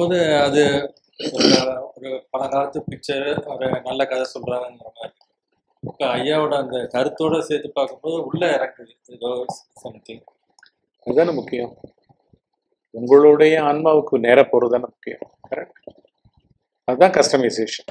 பார்க்கும்போது அது ஒரு ஒரு பழங்காலத்து பிக்சர் ஒரு நல்ல கதை சொல்றாங்கிற மாதிரி இப்போ ஐயாவோட அந்த கருத்தோட சேர்த்து பார்க்கும்போது உள்ள இறங்குது ஏதோ சம்திங் அதுதானே முக்கியம் உங்களுடைய ஆன்மாவுக்கு நேர போறது தானே முக்கியம் கரெக்ட் அதுதான் கஸ்டமைசேஷன்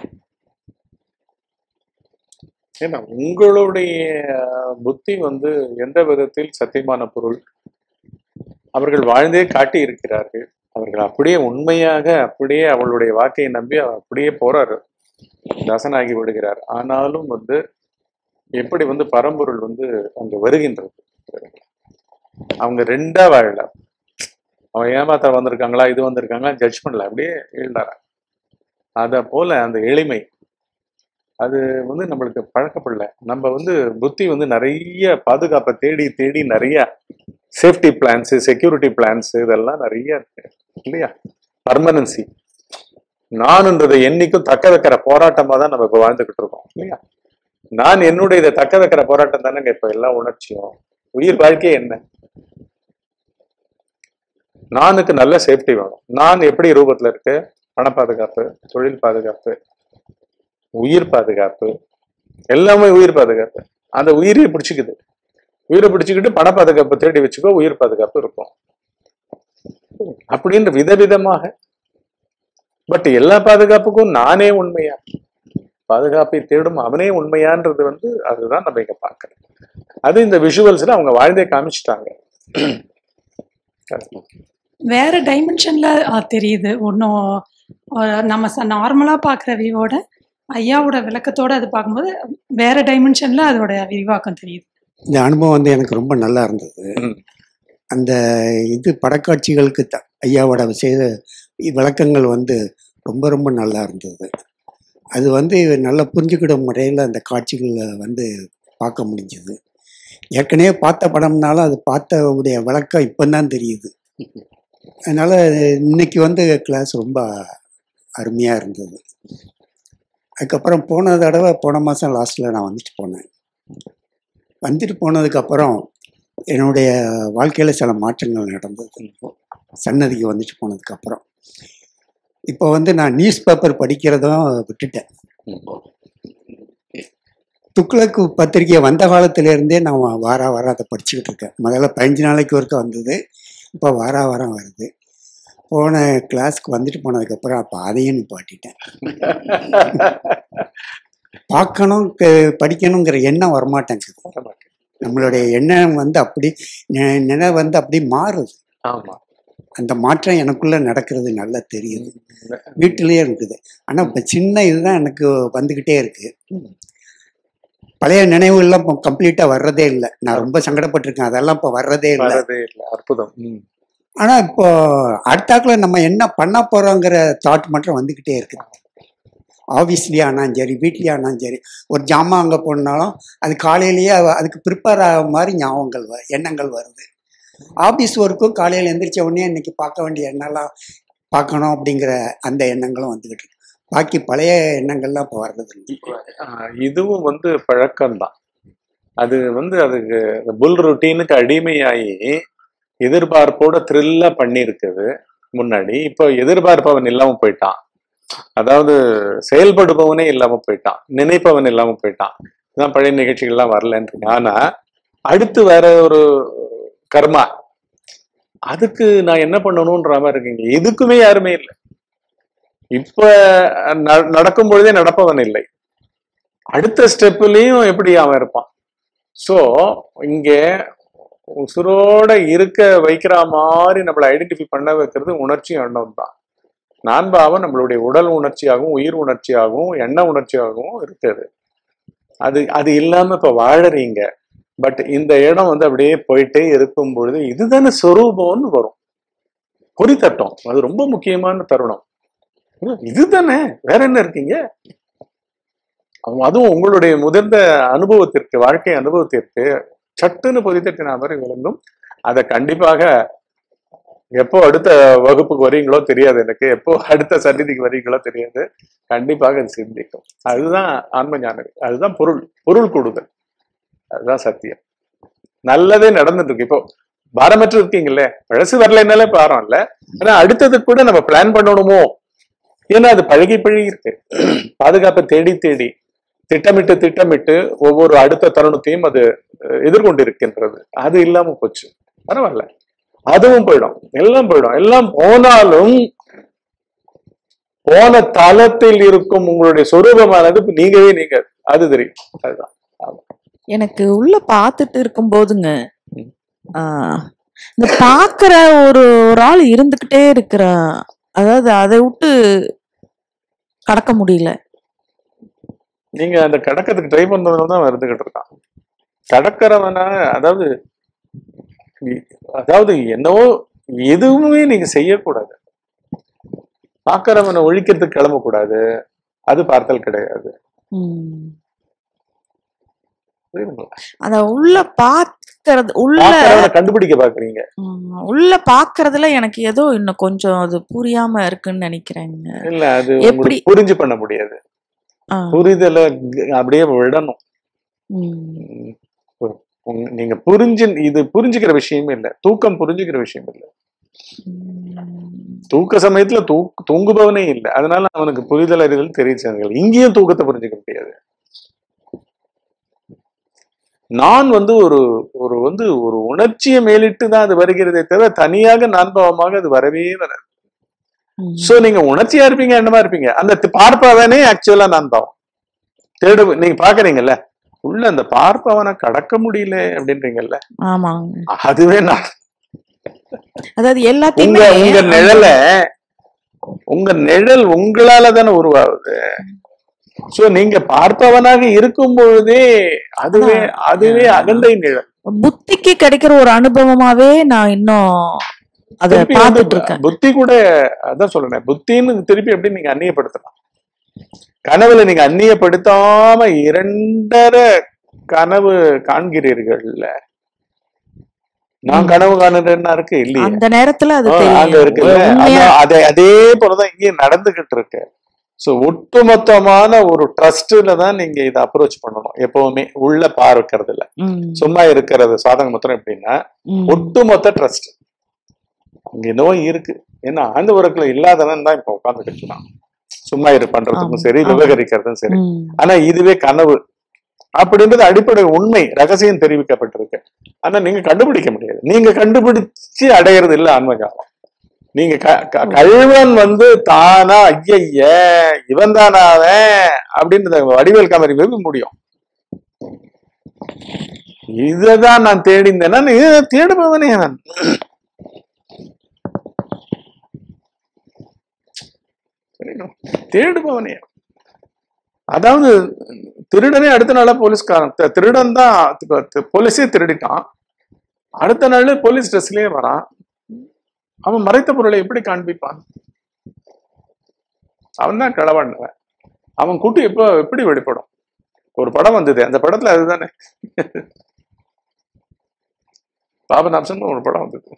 ஏன்னா உங்களுடைய புத்தி வந்து எந்த விதத்தில் சத்தியமான பொருள் அவர்கள் வாழ்ந்தே காட்டி இருக்கிறார்கள் அவர்கள் அப்படியே உண்மையாக அப்படியே அவளுடைய வாக்கை நம்பி அவர் அப்படியே போறாரு தாசனாகி விடுகிறார் ஆனாலும் வந்து எப்படி வந்து பரம்பொருள் வந்து அங்க வருகின்றது அவங்க ரெண்டா வாழல அவன் ஏமாத்த வந்திருக்காங்களா இது வந்திருக்காங்களா ஜட்ஜ் பண்ணல அப்படியே எழுதாரா அத போல அந்த எளிமை அது வந்து நம்மளுக்கு பழக்கப்படல நம்ம வந்து புத்தி வந்து நிறைய பாதுகாப்பை தேடி தேடி நிறைய சேஃப்டி பிளான்ஸ் செக்யூரிட்டி பிளான்ஸ் இதெல்லாம் நிறைய இருக்கு இல்லையா பர்மனன்சி நான்ன்றதை என்னைக்கும் தக்க வைக்கிற போராட்டமா தான் நம்ம இப்ப வாழ்ந்துகிட்டு இருக்கோம் இல்லையா நான் என்னுடைய இதை தக்க வைக்கிற போராட்டம் தானேங்க இப்ப எல்லா உணர்ச்சியும் உயிர் வாழ்க்கையே என்ன நானுக்கு நல்ல சேஃப்டி வேணும் நான் எப்படி ரூபத்துல இருக்கு பண பாதுகாப்பு தொழில் பாதுகாப்பு உயிர் பாதுகாப்பு எல்லாமே உயிர் பாதுகாப்பு அந்த உயிரையே பிடிச்சிக்குது உயிரை பிடிச்சிக்கிட்டு பண பாதுகாப்பு தேடி வச்சுக்கோ உயிர் பாதுகாப்பு இருக்கும் அப்படின்னு விதவிதமாக பட் எல்லா பாதுகாப்புக்கும் நானே உண்மையா பாதுகாப்பை தேடும் அவனே உண்மையான்றது வந்து அதுதான் நம்ம இங்க பார்க்கறோம் அது இந்த விஷுவல்ஸ்ல அவங்க வாழ்ந்தே காமிச்சிட்டாங்க வேற டைமென்ஷன்ல தெரியுது ஒன்றும் நம்ம நார்மலா பார்க்குற வியூவோட ஐயாவோட விளக்கத்தோட அது பார்க்கும்போது வேற டைமென்ஷன்ல அதோட விரிவாக்கம் தெரியுது இந்த அனுபவம் வந்து எனக்கு ரொம்ப நல்லா இருந்தது ம். அந்த இது படக்காட்சிகளுக்கு த ஐயாவோட செய்த விளக்கங்கள் வந்து ரொம்ப ரொம்ப நல்லா இருந்தது அது வந்து நல்லா புரிஞ்சுக்கிற முறையில் அந்த காட்சிகளை வந்து பார்க்க முடிஞ்சது ஏற்கனவே பார்த்த படம்னாலும் அது பார்த்தவுடைய விளக்கம் இப்போ தான் தெரியுது அதனால் இன்னைக்கு வந்து கிளாஸ் ரொம்ப அருமையாக இருந்தது அதுக்கப்புறம் போன தடவை போன மாதம் லாஸ்ட்டில் நான் வந்துட்டு போனேன் வந்துட்டு போனதுக்கப்புறம் என்னுடைய வாழ்க்கையில் சில மாற்றங்கள் நடந்தது சன்னதிக்கு வந்துட்டு போனதுக்கப்புறம் இப்போ வந்து நான் நியூஸ் பேப்பர் படிக்கிறதும் விட்டுட்டேன் துக்ளக்கு பத்திரிக்கை வந்த காலத்திலேருந்தே நான் வார வாரம் அதை படிச்சுக்கிட்டு இருக்கேன் முதல்ல பதினஞ்சு நாளைக்கு ஒருக்க வந்தது இப்போ வார வாரம் வருது போன கிளாஸ்க்கு வந்துட்டு போனதுக்கப்புறம் அப்போ அதையும் நிப்பாட்டிட்டேன் பார்க்கணும் க- படிக்கணுங்கிற எண்ணம் வரமாட்டேங்குது நம்மளுடைய எண்ணம் வந்து அப்படி நெ- நினைவு வந்து அப்படி மாறுது ஆமா அந்த மாற்றம் எனக்குள்ள நடக்கிறது நல்லா தெரியுது வீட்டிலேயே இருக்குது ஆனா இப்ப சின்ன இதுதான் எனக்கு வந்துகிட்டே இருக்கு பழைய நினைவுகள்லாம் இப்போ கம்ப்ளீட்டா வர்றதே இல்லை நான் ரொம்ப சங்கடப்பட்டிருக்கேன் அதெல்லாம் இப்போ வர்றதே இல்லை வரதே இல்லை அற்புதம் ம். ஆனா இப்போ அடுத்தாக்குல நம்ம என்ன பண்ண போறோங்கிற தாட் மட்டும் வந்துகிட்டே இருக்கு ஆஃபீஸ்லயே ஆனாலும் சரி வீட்லயே ஆனாலும் சரி ஒரு ஜாமான் அங்கே போனாலும் அது காலையிலேயே அவ- அதுக்கு ப்ரிப்பேர் ஆக மாதிரி ஞாபகங்கள் வ எண்ணங்கள் வருது ஆஃபீஸ் ஒர்க்கும் காலையில் எந்திரிச்ச உடனே இன்னைக்கு பார்க்க வேண்டிய எண்ணெல்லாம் பார்க்கணும் அப்படிங்கிற அந்த எண்ணங்களும் வந்துகிட்டு இருக்கு பாக்கி பழைய எண்ணங்கள்லாம் இப்போ வர்றது இல்லை. ஆஹ் இதுவும் வந்து பழக்கம்தான் அது வந்து அதுக்கு புல் ருட்டீனுக்கு அடிமையாகி எதிர்பார்ப்போட த்ரில்லா பண்ணியிருக்குது முன்னாடி இப்போ எதிர்பார்ப்பவன் இல்லாம போயிட்டான் அதாவது செயல்படுபவனே இல்லாம போயிட்டான் நினைப்பவன் இல்லாம போயிட்டான் இதான் பழைய நிகழ்ச்சிகள்லாம் வரலன்றீங்க ஆனா அடுத்து வேற ஒரு கர்மா அதுக்கு நான் என்ன பண்ணணும்ன்ற மாதிரி இருக்கீங்க எதுக்குமே யாருமே இல்லை இப்ப ந- நடக்கும் பொழுதே நடப்பவன் இல்லை அடுத்த ஸ்டெப்லயும் எப்படி அவன் இருப்பான் சோ இங்க உசுரோட இருக்க வைக்கிற மாதிரி நம்மளை ஐடென்டிஃபை பண்ண வைக்கிறது உணர்ச்சி எண்ணம் தான் நான்பாவம் நம்மளுடைய உடல் உணர்ச்சியாகவும் உயிர் உணர்ச்சியாகவும் எண்ண உணர்ச்சியாகவும் இருக்குது அது அது இல்லாம இப்ப வாழறீங்க பட் இந்த இடம் வந்து அப்படியே போயிட்டே இருக்கும் பொழுது இதுதானே சொரூபம்னு வரும் பொறித்தட்டம் அது ரொம்ப முக்கியமான தருணம் ம், இதுதானே வேற என்ன இருக்கீங்க அவங்க- அதுவும் உங்களுடைய முதிர்ந்த அனுபவத்திற்கு வாழ்க்கை அனுபவத்திற்கு சட்டுன்னு பொதித்தட்டின மாதிரி விளங்கும் அதை கண்டிப்பாக எப்போ அடுத்த வகுப்புக்கு வரீங்களோ தெரியாது எனக்கு எப்போ அடுத்த சந்நிதிக்கு வரீங்களோ தெரியாது கண்டிப்பாக அது சிந்திக்கும் அதுதான் ஆன்ம ஞானம் அதுதான் பொருள் பொருள் கூடுதல் அதுதான் சத்தியம் நல்லதே நடந்துட்டு இருக்கு இப்போ பாரமற்று இருக்கீங்கல்ல பழசு வரலைன்னாலே பாரம் இல்ல ஆனா அடுத்தது கூட நம்ம பிளான் பண்ணணுமோ ஏன்னா அது பழகி பழகி இருக்கு பாதுகாப்பை தேடி தேடி திட்டமிட்டு திட்டமிட்டு ஒவ்வொரு அடுத்த தருணத்தையும் அது அஹ், எதிர்கொண்டு இருக்கின்றது அது இல்லாம போச்சு பரவாயில்ல அதுவும் போயிடும் எல்லாம் போயிடும் எல்லாம் போனாலும் போன தளத்தில் இருக்கும் உங்களுடைய சொரூபமானது நீங்கவே நீங்க அது தெரியும் அதுதான் எனக்கு உள்ள பார்த்துட்டு இருக்கும் போதுங்க ம். ஆஹ், இந்த பாக்குற ஒரு ஒரு ஆள் இருந்துகிட்டே இருக்கிற அதாவது அதை விட்டு கடக்க முடியல நீங்க அந்த கடக்கிறதுக்கு ட்ரை பண்றதுல தான் இருந்துகிட்டு இருக்கான் கடக்கிறவன அதாவது இ- அதாவது என்னவோ எதுவுமே நீங்க செய்யக்கூடாது பார்க்கறவனை ஒழிக்கிறதுக்கு கிளம்பக்கூடாது அது பார்த்தல் கிடையாது ம். புரியுதுங்களா? அத உள்ள பாக்குறது உள்ள பார்க்கறவனை கண்டுபிடிக்க பாக்குறீங்க ம், உள்ள பாக்குறதுல எனக்கு ஏதோ இன்னும் கொஞ்சம் அது புரியாம இருக்குன்னு நினைக்கிறேங்க இல்ல அது எப்படி? உங்களுக்கு புரிஞ்சு பண்ண முடியாது ஆ, புரிதலை க- அப்படியே விடணும் ம், உங்க- நீங்க புரிஞ்சு இது புரிஞ்சுக்கிற விஷயமே இல்ல தூக்கம் புரிஞ்சுக்கிற விஷயம் இல்ல ம். தூக்க சமயத்துல தூ தூங்குபவனே இல்ல அதனால அவனுக்கு புரிதல் அறிதல் தெரிவிச்சாங்க இங்கேயும் தூக்கத்தை புரிஞ்சுக்க முடியாது நான் வந்து ஒரு ஒரு வந்து ஒரு உணர்ச்சியை மேலிட்டு தான் அது வருகிறதே தவிர தனியாக நான்பாவமாக அது வரவே வராது ம். சோ நீங்க உணர்ச்சியா இருப்பீங்க என்னமா இருப்பீங்க அந்த தி- பார்ப்பவனே ஆக்சுவலா நான் பாவம் தேடு நீங்க பாக்குறீங்கல்ல உள்ள அந்த பார்ப்பவனை கடக்க முடியல அப்படின்றீங்கல்ல ஆமாங்க அதுவே நான் அதாவது உங்க எல்லாத்தையுமே உங்க நிழல உங்க நிழல் உங்களால தானே உருவாகுது சோ நீங்க பார்ப்பவனாக இருக்கும் பொழுதே அதுவே அதுவே அகண்டை நிழல் புத்திக்கு கிடைக்கிற ஒரு அனுபவமாவே நான் இன்னும் அத திருப்பி வந்து பார்த்துட்டு இருக்கேன் புத்தி கூட அதான் சொல்றேன் புத்தின்னு திருப்பி எப்படி நீங்க அந்நியப்படுத்தலாம் கனவுல நீங்க அந்நியப்படுத்தாம இரண்டரை கனவு காண்கிறீர்கள்ல நான் கனவு காணுறேன்னா இருக்கு இல்லையே அந்த நேரத்துல அது ஆ, அங்க தெரியும் இருக்குல்ல உண்மையா அதான் அதே அதே போலதான் இங்கேயும் நடந்துகிட்டு இருக்கு சோ ஒட்டுமொத்தமான ஒரு ட்ரஸ்ட்ல தான் நீங்க இதை அப்ரோச் பண்ணணும் எப்பவுமே உள்ள பார்க்கிறதுல ம், சும்மா இருக்கிறது சாதகம் மொத்தம் எப்படின்னா ம், ஒட்டுமொத்த ட்ரஸ்ட் அங்க என்னவோ இருக்கு ஏன்னா ஆழ்ந்த உறக்குல இல்லாதவன் தான் இப்ப உட்கார்ந்துட்டு இருக்கான் சும்மா இரு பண்றதுக்கும் ஆமா, சரி ஆமா. விவகரிக்கிறதும் சரி ம், ஆனா இதுவே கனவு அப்படின்றது அடிப்படை உண்மை ரகசியம் தெரிவிக்கப்பட்டிருக்கு ஆனா நீங்க கண்டுபிடிக்க முடியாது நீங்க கண்டுபிடிச்சு அடையிறது இல்ல ஆன்மகாலம் நீங்க க- க- கள்வன் வந்து தானா ஐயய்ய இவன் தானா அவன் அப்படின்னு வடிவேல் காமரி வெறுக்க முடியும் இததான் நான் தேடிந்தேன்னா நீ இதை தேடுபவனே நான் சரிங்களா? தேடுபவனே அதாவது திருடனே அடுத்த நாளா போலீஸ்காரன் தி- திருடன் தான் தி- தி- போலீஸே திருடிட்டான் அடுத்த நாள் போலீஸ் ட்ரெஸ்லயே வரான் அவன் மறைத்த பொருளை எப்படி காண்பிப்பான் அவன் தான் களவான் அவன் கூட்டு எப்போ எப்படி வெளிப்படும் ஒரு படம் வந்தது அந்த படத்துல அதுதானே பாபநாசன் ஒரு படம் வந்தது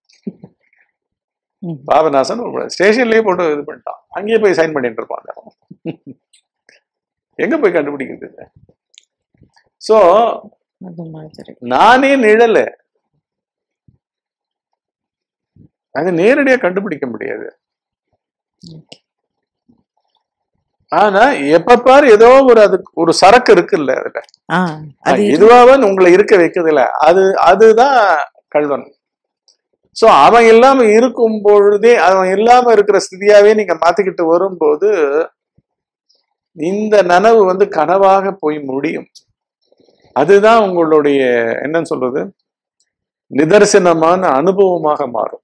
ம். பாபநாசன் ஒரு படம் ஸ்டேஷன்லயே போட்டு இது பண்ணிட்டான் அங்கேயே போய் சைன் பண்ணிட்டு இருப்பான் அந்த அவன். எங்க போய் கண்டுபிடிக்கிறது சோ அது மாதிரி நானே நிழல அது நேரடியா கண்டுபிடிக்க முடியாது ஆனா எப்ப பாரு ஏதோ ஒரு அதுக்கு ஒரு சரக்கு இருக்குல்ல அதுல ஆ அது இதுவாவன் உங்களை இருக்க வைக்குதுல்ல அது அதுதான் கல்வன் சோ அவன் இல்லாம இருக்கும் பொழுதே அவன் இல்லாம இருக்கிற ஸ்திதியாவே நீங்க மாத்திக்கிட்டு வரும்போது இந்த நனவு வந்து கனவாக போய் முடியும் அதுதான் உங்களுடைய என்னன்னு சொல்றது நிதர்சனமான அனுபவமாக மாறும்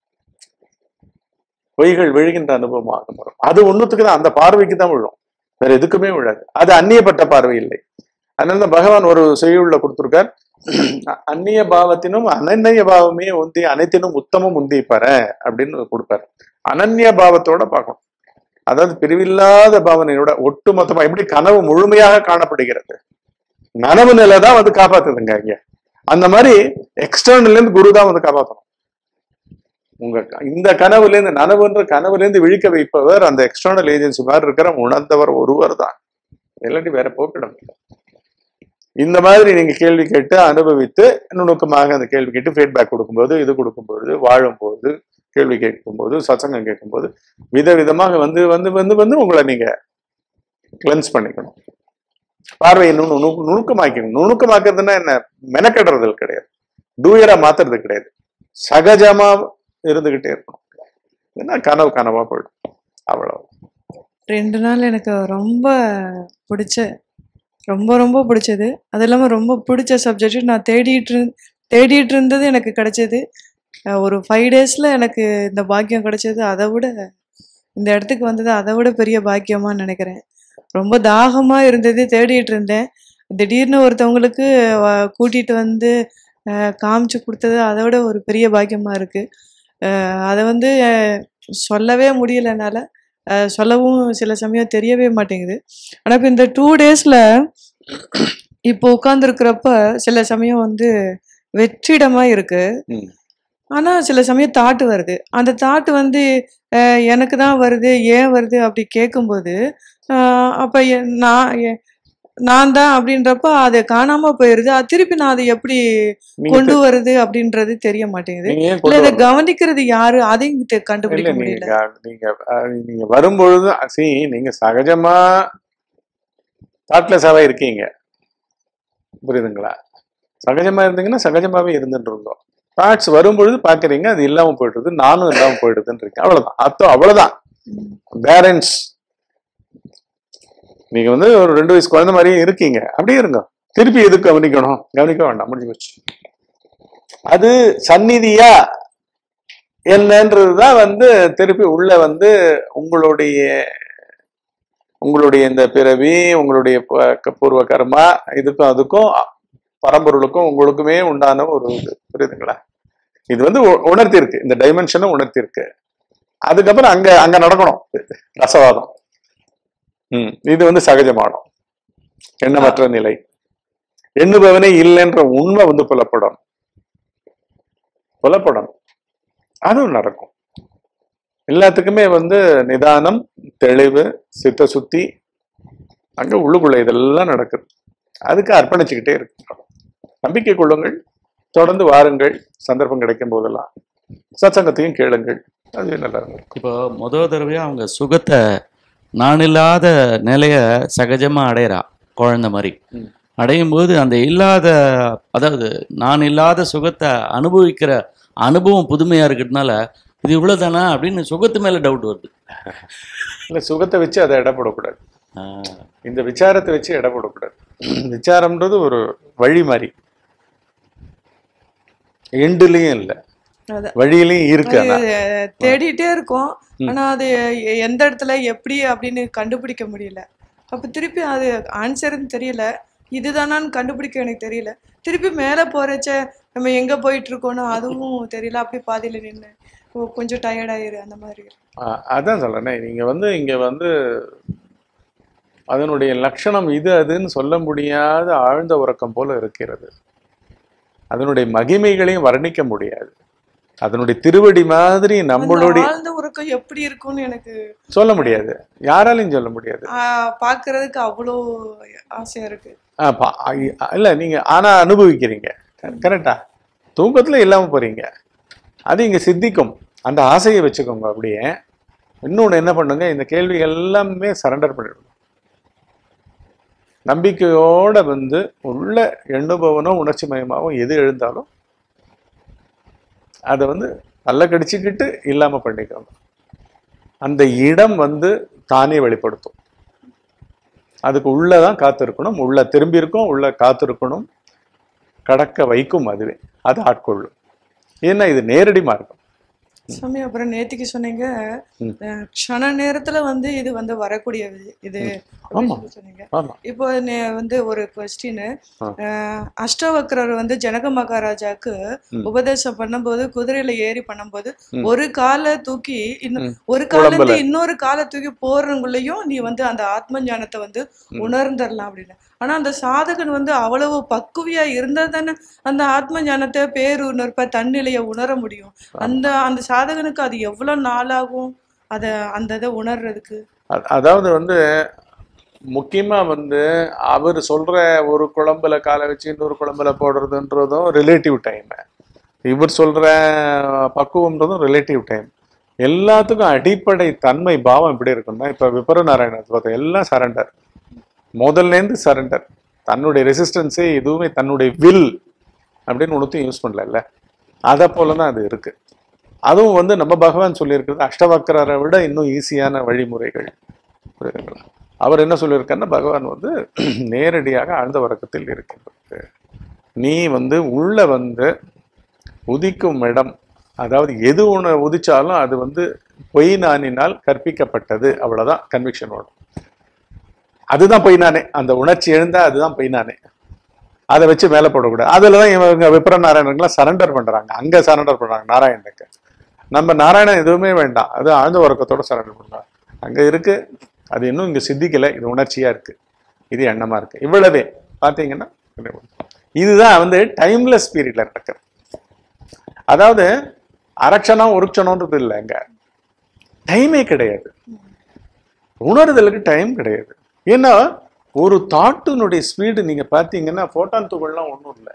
பொய்கள் விழுகின்ற அனுபவமாக மாறும் அது ஒண்ணுத்துக்கு தான் அந்த பார்வைக்கு தான் விழும் வேற எதுக்குமே விழாது அது அந்நியப்பட்ட பார்வை இல்லை அதனால தான் பகவான் ஒரு செய்யுள்ள கொடுத்திருக்கார் அந்நிய பாவத்தினும் அனன்ய பாவமே உந்தி அனைத்தினும் உத்தமம் உந்தி பெற அப்படின்னு கொடுப்பாரு அனன்ய பாவத்தோட பார்க்கணும் அதாவது பிரிவில்லாத பாவனையோட ஒட்டு மொத்தமா எப்படி கனவு முழுமையாக காணப்படுகிறது நனவு நிலை தான் வந்து காப்பாத்துதுங்க இங்க அந்த மாதிரி எக்ஸ்டர்னல்ல இருந்து குரு தான் வந்து காப்பாற்றணும் உங்க க- இந்த கனவுல இருந்து நனவுன்ற கனவுல இருந்து விழிக்க வைப்பவர் அந்த எக்ஸ்டர்னல் ஏஜென்சி மாதிரி இருக்கிற உணர்ந்தவர் ஒருவர் தான் இல்லாட்டி வேற போக்கிடம் இல்லை இந்த மாதிரி நீங்க கேள்வி கேட்டு அனுபவித்து நுணுக்கமாக அந்த கேள்வி கேட்டு ஃபீட்பேக் கொடுக்கும்போது இது கொடுக்கும்பொழுது வாழும்போது கேள்வி கேட்கும்போது சத்சங்கம் கேட்கும்போது விதவிதமாக வந்து வந்து வந்து வந்து உங்களை நீங்க கிளென்ஸ் பண்ணிக்கணும் பார்வையை நுணு நுணு- நுணுக்கமாக்கணும் நுணுக்கமாக்குறதுன்னா என்ன மெனக்கெடுறது கிடையாது டூயரா மாத்துறது கிடையாது சகஜமா இருந்துகிட்டே இருக்கணும் ஏன்னா கனவு கனவா போயிடும் அவ்வளவு ரெண்டு நாள் எனக்கு ரொம்ப பிடிச்ச ரொம்ப ரொம்ப பிடிச்சது அது இல்லாமல் ரொம்ப பிடிச்ச சப்ஜெக்ட் நான் தேடிட்டு இருந் தேடிட்டு இருந்தது எனக்கு கிடைச்சது அஹ் ஒரு ஃபைவ் டேஸில் எனக்கு இந்த பாக்கியம் கிடைச்சது அதை விட இந்த இடத்துக்கு வந்தது அதை விட பெரிய பாக்கியமாக நினைக்கிறேன் ரொம்ப தாகமாக இருந்தது தேடிட்டு இருந்தேன் திடீர்னு ஒருத்தவங்களுக்கு வ- கூட்டிட்டு வந்து அஹ் காமிச்சு கொடுத்தது அதை விட ஒரு பெரிய பாக்கியமாக இருக்குது அதை வந்து அஹ் சொல்லவே முடியல என்னால் அஹ் சொல்லவும் சில சமயம் தெரியவே மாட்டேங்குது ஆனால் இப்போ இந்த டூ டேஸில் இப்போ உட்காந்துருக்கிறப்ப சில சமயம் வந்து வெற்றிடமாக இருக்கு ம். ஆனால் சில சமயம் தாட்டு வருது அந்த தாட்டு வந்து அஹ் எனக்கு தான் வருது ஏன் வருது அப்படி கேட்கும்போது அப்போ நான் எ- நான் தான் அப்படின்றப்ப அது காணாம போயிருது அது திருப்பி நான் அதை எப்படி நீங்க கொண்டு வருது அப்படின்றது தெரிய மாட்டேங்குது நீங்க ஏன் இல்ல கொண்டு இதை வரணும்? கவனிக்கிறது யாரு அதையும் தெ- இல்ல கண்டுபிடிக்க நீங்க முடியல க- நீங்க அஹ், நீங்க வரும்பொழுது சி நீங்க சகஜமா தாட்லெஸ்ஸாவே இருக்கீங்க புரியுதுங்களா சகஜமா இருந்தீங்கன்னா சகஜமாவே இருந்துட்டு இருந்தோம் தாட்ஸ் வரும்பொழுது பாக்குறீங்க அது இல்லாம போயிடுது நானும் இல்லாம போயிடுதுன்னு இருக்கு அவ்வளவுதான் அர்த்தம் அவ்வளவுதான் பேரண்ட்ஸ் நீங்க வந்து ஒரு ரெண்டு வயசு குழந்தை மாதிரியே இருக்கீங்க அப்படியே இருங்க திருப்பி எதுக்கு கவனிக்கணும் கவனிக்க வேண்டாம் முடிஞ்சு போச்சு அது சந்நிதியா என்னன்றதுதான் வந்து திருப்பி உள்ள வந்து உங்களுடைய உங்களுடைய இந்த பிறவி உங்களுடைய ப- க- பூர்வ கர்மா இதுக்கும் அதுக்கும் பரம்பொருளுக்கும் உங்களுக்குமே உண்டான ஒரு இது புரியுதுங்களா இது வந்து உ- உணர்த்தியிருக்கு இந்த டைமென்ஷனும் உணர்த்தியிருக்கு அதுக்கப்புறம் அங்க அங்க நடக்கணும் ரசவாதம் ம் இது வந்து சகஜமானம் எண்ணமற்ற நிலை எண்ணுபவனே இல்லைன்ற உண்மை வந்து புலப்படும் புலப்படணும் அதுவும் நடக்கும் எல்லாத்துக்குமே வந்து நிதானம் தெளிவு சித்த சுத்தி அங்க உள்ளுக்குள்ள இதெல்லாம் நடக்குது அதுக்கு அர்ப்பணிச்சுக்கிட்டே இருக்கு நம்பிக்கை கொள்ளுங்கள் தொடர்ந்து வாருங்கள் சந்தர்ப்பம் கிடைக்கும் போதெல்லாம் சத்சங்கத்தையும் கேளுங்கள் அதுவே நல்லா இருக்கும் இப்போ முதல் தடவையாக அவங்க சுகத்தை நான் இல்லாத நிலைய சகஜமாக அடையிறா குழந்தை மாதிரி ம். அடையும் போது அந்த இல்லாத அதாவது நான் இல்லாத சுகத்தை அனுபவிக்கிற அனுபவம் புதுமையாக இருக்கிறதுனால இது இவ்வளோதானா அப்படின்னு சுகத்து மேலே டவுட் வருது இல்ல சுகத்தை வச்சு அதை இடப்படக்கூடாது ஆ, இந்த விசாரத்தை வச்சு இடப்படக்கூடாது விசாரம்ன்றது ஒரு வழி மாதிரி எண்டுலயும் இல்லை அதான். வழியிலையும் இருக்கு ஆனா அது தேடிட்டே இருக்கோம் ம். ஆனா அது எ- எந்த இடத்துல எப்படி அப்படின்னு கண்டுபிடிக்க முடியல அப்ப திருப்பி அது ஆன்சர்னு தெரியல இதுதானான்னு கண்டுபிடிக்க எனக்கு தெரியல திருப்பி மேலே போறச்ச நம்ம எங்க போயிட்டு இருக்கோம்னு அதுவும் தெரியல அப்படியே பாதியில நின்று கொஞ்சம் டயர்ட் ஆயிரு அந்த மாதிரி ஆ, அதான் சொல்றேனே நீங்க வந்து இங்க வந்து அதனுடைய லட்சணம் இது அதுன்னு சொல்ல முடியாத ஆழ்ந்த உறக்கம் போல இருக்கிறது அதனுடைய மகிமைகளையும் வர்ணிக்க முடியாது அதனுடைய திருவடி மாதிரி அந்த நம்மளுடைய ஆழ்ந்த உறக்கம் எப்படி இருக்கும்னு எனக்கு சொல்ல முடியாது யாராலையும் சொல்ல முடியாது ஆஹ், பார்க்கறதுக்கு அவ்வளோ ஆசையா இருக்கு ஆ, பா- ஐ- இல்ல நீங்க ஆனா அனுபவிக்கிறீங்க கரெக்டா தூக்கத்துல இல்லாம போறீங்க அது இங்க சித்திக்கும் அந்த ஆசையை வச்சுக்கோங்க அப்படியே இன்னொன்னு என்ன பண்ணுங்க இந்த கேள்வி எல்லாமே சரண்டர் பண்ணிடுங்க நம்பிக்கையோட வந்து உள்ள எண்ணுபவனோ உணர்ச்சி மயமாவும் எது எழுந்தாலும் அதை வந்து பல்ல கடிச்சுக்கிட்டு இல்லாம பண்ணிக்கோங்க அந்த இடம் வந்து தானே வெளிப்படுத்தும் அதுக்கு உள்ளதான் காத்திருக்கணும் உள்ள திரும்பி இருக்கும் உள்ள காத்திருக்கணும் கடக்க வைக்கும் அதுவே அது ஆட்கொள்ளும் ஏன்னா இது நேரடி மார்க்கம் சாமி அப்புறம் நேத்திக்கு சொன்னீங்க ம். அஹ், க்ஷண நேரத்துல வந்து இது வந்து வரக்கூடியது இது ஆமா. அப்படின்னு சொன்னீங்க ஆமா இப்போ நே- வந்து ஒரு கொஸ்டின் ஆ. அஷ்டவக்ரர் வந்து ஜனக மகாராஜாக்கு ம். உபதேசம் பண்ணும்போது குதிரையில ஏறி பண்ணும்போது ம். ஒரு காலை தூக்கி இன்னும் ம். ஒரு கால இருந்து உடம்புல. இன்னொரு காலை தூக்கி போறவங்களையும் நீ வந்து அந்த ஆத்ம ஞானத்தை வந்து ம். உணர்ந்துடலாம் அப்படின்னு ஆனா அந்த சாதகன் வந்து அவ்வளவு பக்குவியா இருந்தா தானே அந்த ஆத்ம ஞானத்தை பேருணர்ப்ப தன்னிலைய உணர முடியும் அந்த அந்த சாதகனுக்கு அது எவ்வளவு நாளாகும் அத அந்த இதை உணர்றதுக்கு அ- அதாவது வந்து முக்கியமா வந்து அவர் சொல்ற ஒரு குழம்புல காலை வச்சு இன்னொரு குழம்புல போடுறதுன்றதும் ரிலேட்டிவ் டைம் இவர் சொல்ற பக்குவம்ன்றதும் ரிலேட்டிவ் டைம் எல்லாத்துக்கும் அடிப்படை தன்மை பாவம் எப்படி இருக்குன்னா இப்ப விபர நாராயணத்தை பார்த்தா எல்லாம் சரண்டர் முதல்ல இருந்து சரண்டர் தன்னுடைய ரெசிஸ்டன்ஸே எதுவுமே தன்னுடைய வில் அப்படின்னு ஒன்றுத்தையும் யூஸ் பண்ணல அதை போல தான் அது இருக்கு அதுவும் வந்து நம்ம பகவான் சொல்லியிருக்கிறது அஷ்டவக்கரரை விட இன்னும் ஈஸியான வழிமுறைகள் புரியுதுங்களா அவர் என்ன சொல்லியிருக்காருன்னா பகவான் வந்து நேரடியாக ஆழ்ந்த வழக்கத்தில் இருக்கின்றது நீ வந்து உள்ள வந்து உதிக்கும் இடம் அதாவது எது ஒன்று உதிச்சாலும் அது வந்து பொய் நானினால் கற்பிக்கப்பட்டது அவ்வளவுதான் கன்விக்ஷன் வரும் அதுதான் பொய் நானே அந்த உணர்ச்சி எழுந்தா அதுதான் பொய் நானே அதை வச்சு மேலே போடக்கூடாது அதில் தான் இவங்க விப்ர நாராயணங்களாம் சரண்டர் பண்றாங்க அங்கே சரண்டர் பண்றாங்க நாராயணனுக்கு நம்ம நாராயணன் எதுவுமே வேண்டாம் அது ஆழ்ந்த உறக்கத்தோட சரண்டர் பண்றாங்க அங்கே இருக்கு அது இன்னும் இங்கே சித்திக்கலை இது உணர்ச்சியா இருக்கு இது எண்ணமா இருக்கு இவ்வளவே பார்த்தீங்கன்னா இதுதான் வந்து டைம்லெஸ் பீரியட்ல நடக்குது அதாவது அரட்சணம் ஒரு க்ஷணம்ன்றது இல்லை அங்க டைமே கிடையாது உணர்தலுக்கு டைம் கிடையாது ஏன்னா ஒரு தாட்டினுடைய ஸ்பீடு நீங்க பார்த்தீங்கன்னா போட்டான் துகள்லாம் ஒன்றும் இல்லை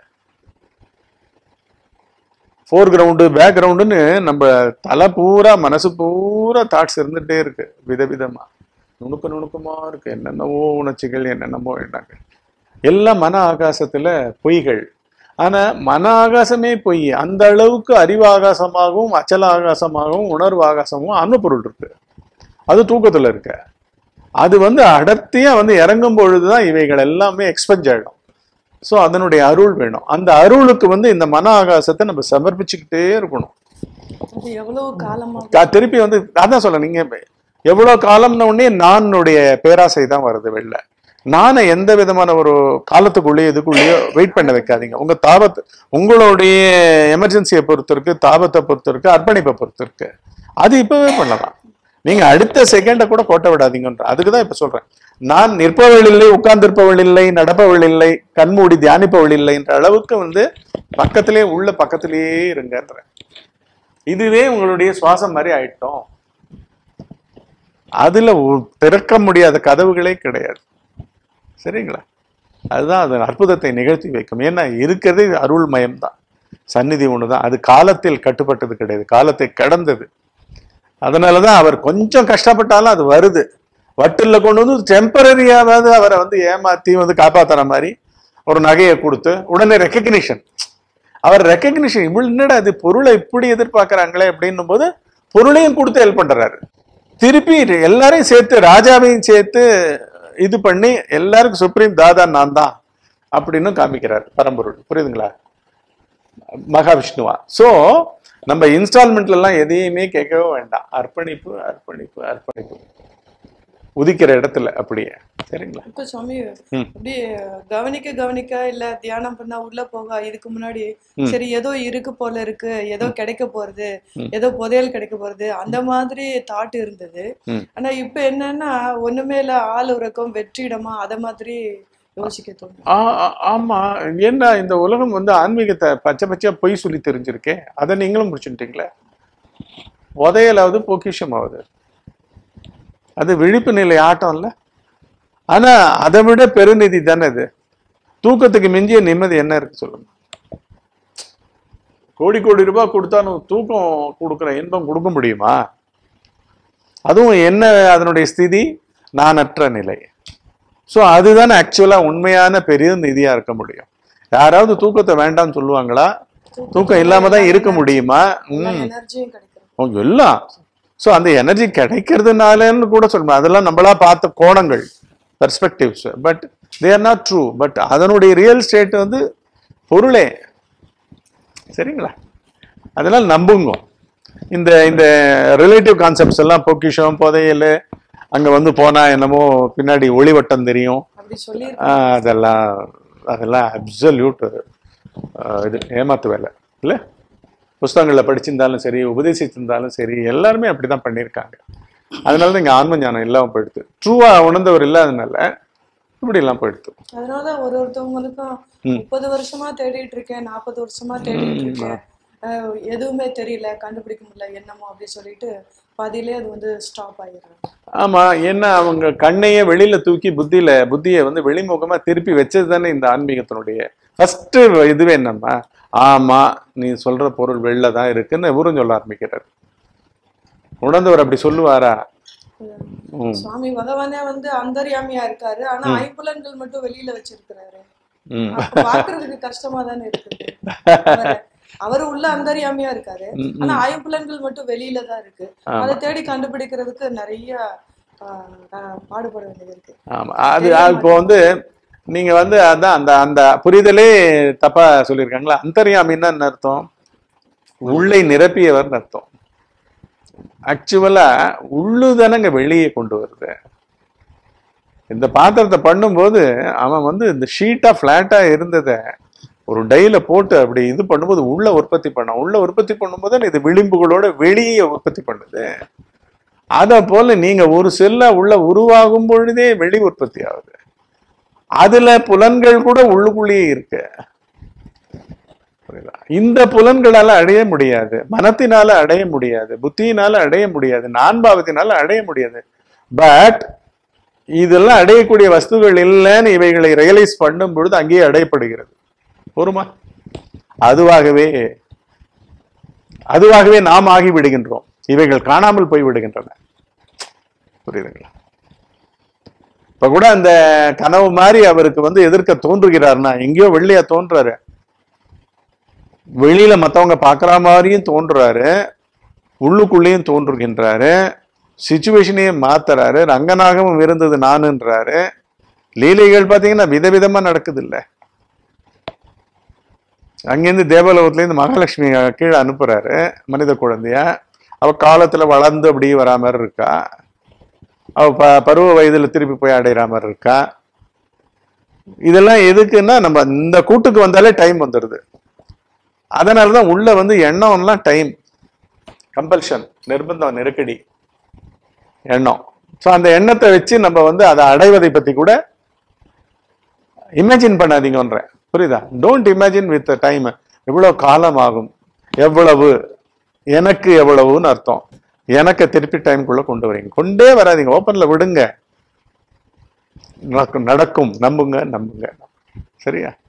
ஃபோர் கிரவுண்டு பேக் கிரவுண்டுன்னு நம்ம தலை பூரா மனசு பூரா தாட்ஸ் இருந்துகிட்டே இருக்கு விதவிதமா நுணுக்க நுணுக்கமா இருக்கு என்னென்னவோ உணர்ச்சிகள் என்னென்னமோ எண்ணங்கள் எல்லாம் மன ஆகாசத்துல பொய்கள் ஆனா மன ஆகாசமே பொய் அந்த அளவுக்கு அறிவு ஆகாசமாகவும் அச்சல ஆகாசமாகவும் உணர்வு ஆகாசமாகவும் அணுப்பொருள் இருக்கு அது தூக்கத்துல இருக்கு அது வந்து அடர்த்தியா வந்து இறங்கும் பொழுதுதான் இவைகள் எல்லாமே எக்ஸ்பெஞ்ச் ஆயிடும் ஸோ அதனுடைய அருள் வேணும் அந்த அருளுக்கு வந்து இந்த மன ஆகாசத்தை நம்ம சமர்ப்பிச்சுக்கிட்டே இருக்கணும் அது எவ்வளவு காலமா கா- திருப்பி வந்து அதான் சொல்ல நீங்க எவ்வளவு காலம்னு உடனே நானுடைய பேராசை தான் வருது வெளில நானை எந்த விதமான ஒரு காலத்துக்குள்ளேயோ இதுக்குள்ளேயோ வெயிட் பண்ண வைக்காதீங்க உங்க தாபத்து உங்களுடைய எமர்ஜென்சியை பொறுத்து இருக்கு தாபத்தை பொறுத்து இருக்கு அர்ப்பணிப்பை பொறுத்து இருக்கு அது இப்பவே பண்ணலாம் நீங்க அடுத்த செகண்டை கூட கோட்டை விடாதீங்கன்ற அதுக்கு தான் இப்ப சொல்றேன் நான் நிற்பவள் இல்லை உட்கார்ந்திருப்பவள் இல்லை நடப்பவள் இல்லை கண்மூடி தியானிப்பவள் இல்லை என்ற அளவுக்கு வந்து பக்கத்திலே உள்ள பக்கத்திலேயே இருங்கன்றேன் இதுவே உங்களுடைய சுவாசம் மாதிரி ஆயிட்டோம் அதுல ஒ- திறக்க முடியாத கதவுகளே கிடையாது சரிங்களா அதுதான் அது அற்புதத்தை நிகழ்த்தி வைக்கும் ஏன்னா இருக்கிறதே அருள்மயம் தான் சந்நிதி ஒண்ணுதான் அது காலத்தில் கட்டுப்பட்டது கிடையாது காலத்தை கடந்தது அதனாலதான் அவர் கொஞ்சம் கஷ்டப்பட்டாலும் அது வருது வட்டில் கொண்டு வந்து டெம்பரரியாவது அவரை வந்து ஏமாத்தி வந்து காப்பாத்துற மாதிரி ஒரு நகையை கொடுத்து உடனே ரெக்கக்னிஷன் அவர் ரெக்கக்னிஷன் இவ்வளவு என்னடா இது பொருளை இப்படி எதிர்பார்க்கறாங்களே அப்படின்னும் போது பொருளையும் கொடுத்து ஹெல்ப் பண்றாரு திருப்பி எல்லாரையும் சேர்த்து ராஜாவையும் சேர்த்து இது பண்ணி எல்லாருக்கும் சுப்ரீம் தாதா நான் தான் அப்படின்னு காமிக்கிறார் பரம்பொருள் புரியுதுங்களா மகாவிஷ்ணுவா சோ நம்ம இன்ஸ்டால்மெண்ட்ல எல்லாம் எதையுமே கேட்கவே வேண்டாம் அர்ப்பணிப்பு அர்ப்பணிப்பு அர்ப்பணிப்பு உதிக்கிற இடத்துல அப்படியே சரிங்களா இப்ப சுவாமி ம். அப்படியே கவனிக்க கவனிக்க இல்ல தியானம் பண்ணா உள்ள போக இதுக்கு முன்னாடி ம். சரி ஏதோ இருக்கு போல இருக்கு ஏதோ கிடைக்க போறது ம். ஏதோ புதையல் கிடைக்க போறது அந்த மாதிரி தாட் இருந்தது ம். ஆனா இப்ப என்னன்னா ஒண்ணுமே இல்ல ஆள் உறக்கம் வெற்றிடமா அத மாதிரி யோசிக்க தோணும் ஆ- ஆ- ஆமா என்ன இந்த உலகம் வந்து ஆன்மீகத்தை பச்சை பச்சையா பொய் சொல்லி தெரிஞ்சிருக்கே அதை நீங்களும் முடிச்சுட்டீங்களே புதையலாவது பொக்கிஷமாவது அது விழிப்பு நிலை ஆட்டம் இல்ல ஆனா அதை விட பெருநிதி தானே இது தூக்கத்துக்கு மிஞ்சிய நிம்மதி என்ன இருக்கு சொல்லுங்க கோடி கோடி ரூபாய் கொடுத்தாலும் தூக்கம் கொடுக்குற இன்பம் கொடுக்க முடியுமா அதுவும் என்ன அதனுடைய ஸ்திதி நானற்ற நிலை ஸோ அதுதானே ஆக்சுவலா உண்மையான பெரிய நிதியா இருக்க முடியும் யாராவது தூக்கத்தை வேண்டாம்னு சொல்லுவாங்களா தூக்கம் இல்லாம தான் இருக்க முடியுமா ம் எனர்ஜியும் கிடைக்கிறது அவங்க எல்லாம் ஸோ அந்த எனர்ஜி கிடைக்கிறதுனாலன்னு கூட சொல்லணும் அதெல்லாம் நம்மளா பார்த்த கோணங்கள் perspectives but they are not true but அதனுடைய ரியல் ஸ்டேட் வந்து பொருளே சரிங்களா அதெல்லாம் நம்புங்க இந்த இந்த ரிலேட்டிவ் கான்செப்ட்ஸ் எல்லாம் பொக்கிஷம் புதையல் அங்க வந்து போனா என்னமோ பின்னாடி ஒளிவட்டம் தெரியும் அப்படி சொல்லி ஆஹ் அதெல்லாம் அதெல்லாம் அப்சல்யூட் இது ஏமாத்து வேலை இல்லை புஸ்தகங்களில் படிச்சிருந்தாலும் சரி உபதேசிச்சிருந்தாலும் சரி எல்லாருமே அப்படிதான் பண்ணியிருக்காங்க அதனால தான் இங்கே ஆன்ம ஞானம் இல்லாமல் போயிடுது ட்ரூவா உணர்ந்தவர் இல்லாதனால இப்படி எல்லாம் போயிடுது அதனாலதான் ஒரு ஒருத்தவங்களுக்கும் ம். முப்பது வருஷமா தேடிட்டு இருக்கேன் நாற்பது வருஷமா தேடிட்டு இருக்கேன் அஹ் எதுவுமே தெரியல கண்டுபிடிக்க முடியல என்னமோ அப்படி சொல்லிட்டு பாதியிலே அது வந்து ஸ்டாப் ஆயிடுறாங்க ஆமா ஏன்னா அவங்க கண்ணையே வெளியில தூக்கி புத்தியில புத்தியை வந்து வெளிமுகமா திருப்பி வச்சது தானே இந்த ஆன்மீகத்தினுடைய ஃபர்ஸ்ட் இதுவே என்னம்மா ஆமா நீ சொல்ற பொருள் வெளில தான் இருக்குன்னு இவரும் சொல்ல ஆரம்பிக்கிறார் உணர்ந்தவர் அப்படி சொல்லுவாரா ம், சுவாமி பகவானே வந்து அந்தர்யாமியா இருக்காரு ஆனா ஐம்புலன்கள் மட்டும் வெளியில வச்சிருக்கிறாரு ம், அப்ப பாக்குறதுக்கு கஷ்டமா தானே இருக்குது அவரை- அவரு உள்ள அந்தர்யாமியா இருக்காரு ம், ஆனா ம். ஐம்புலன்கள் மட்டும் வெளியில தான் இருக்கு ஆமா. அதை தேடி கண்டுபிடிக்கிறதுக்கு நிறைய ஆஹ், ஆஹ், பாடுபட வேண்டியது இருக்கு ஆமா அது அது இப்போ வந்து நீங்க வந்து அதான் அந்த அந்த புரிதலே தப்பா சொல்லியிருக்காங்களா அந்தர்யாமின்னா என்ன அர்த்தம் உள்ளே நிரப்பியவர்னு அர்த்தம் ஆக்சுவலா உள்ளுதானங்க வெளியே கொண்டு வருது இந்த பாத்திரத்தை பண்ணும்போது அவன் வந்து இந்த ஷீட்டா ஃபிளாட்டா இருந்ததை ஒரு டைல போட்டு அப்படி இது பண்ணும்போது உள்ள உற்பத்தி பண்ணான் உள்ள உற்பத்தி பண்ணும்போது இது விளிம்புகளோட வெளியே உற்பத்தி பண்ணுது அதை போல நீங்க ஒரு செல்ல உள்ள உருவாகும் பொழுதே வெளி உற்பத்தி ஆகுது அதுல புலன்கள் கூட உள்ளுக்குள்ளேயே இருக்கு புரியுதா? இந்த புலன்களால அடைய முடியாது மனத்தினால அடைய முடியாது புத்தியினால அடைய முடியாது நான்பாவத்தினால அடைய முடியாது பட் இதெல்லாம் அடையக்கூடிய வஸ்துகள் இல்லைன்னு இவைகளை ரியலைஸ் பண்ணும் பொழுது அங்கேயே அடையப்படுகிறது போருமா அதுவாகவே அதுவாகவே நாம் ஆகி விடுகின்றோம் இவைகள் காணாமல் போய் விடுகின்றன புரியுதுங்களா இப்ப கூட அந்த கனவு மாதிரி அவருக்கு வந்து எதிர்க்க தோன்றுகிறார்னா எங்கேயோ வெள்ளையா தோன்றாரு வெளியில மத்தவங்க பார்க்குற மாதிரியும் தோன்றுறாரு உள்ளுக்குள்ளேயும் தோன்றுகின்றாரு சுச்சுவேஷனையும் மாத்துறாரு ரங்கநாகமும் இருந்தது நானுன்றாரு லீலைகள் பார்த்தீங்கன்னா விதவிதமா நடக்குது இல்ல அங்கேருந்து தேவலோகத்துலேருந்து மகாலட்சுமி கீழே அனுப்புறாரு மனித குழந்தைய அவ காலத்துல வளர்ந்து அப்படியே வரா மாதிரி இருக்கா அவ ப பருவ வயதுல திருப்பி போய் அடையிற மாதிரி இருக்கா இதெல்லாம் எதுக்குன்னா நம்ம இந்த கூட்டுக்கு வந்தாலே டைம் வந்துடுது அதனாலதான் உள்ள வந்து எண்ணம்லாம் டைம் கம்பல்ஷன் நிர்பந்தம் நெருக்கடி எண்ணம் ஸோ அந்த எண்ணத்தை வச்சு நம்ம வந்து அதை அடைவதை பத்தி கூட இமேஜின் பண்ணாதீங்கன்றேன் புரியுதா டோன்ட் இமேஜின் வித் டைம் எவ்வளவு காலம் ஆகும் எவ்வளவு எனக்கு எவ்வளவுன்னு அர்த்தம் எனக்கு திருப்பி டைம்குள்ள கொண்டு வரீங்க கொண்டே வராதீங்க ஓப்பன்ல விடுங்க நடக்கும் நடக்கும் நம்புங்க நம்புங்க சரியா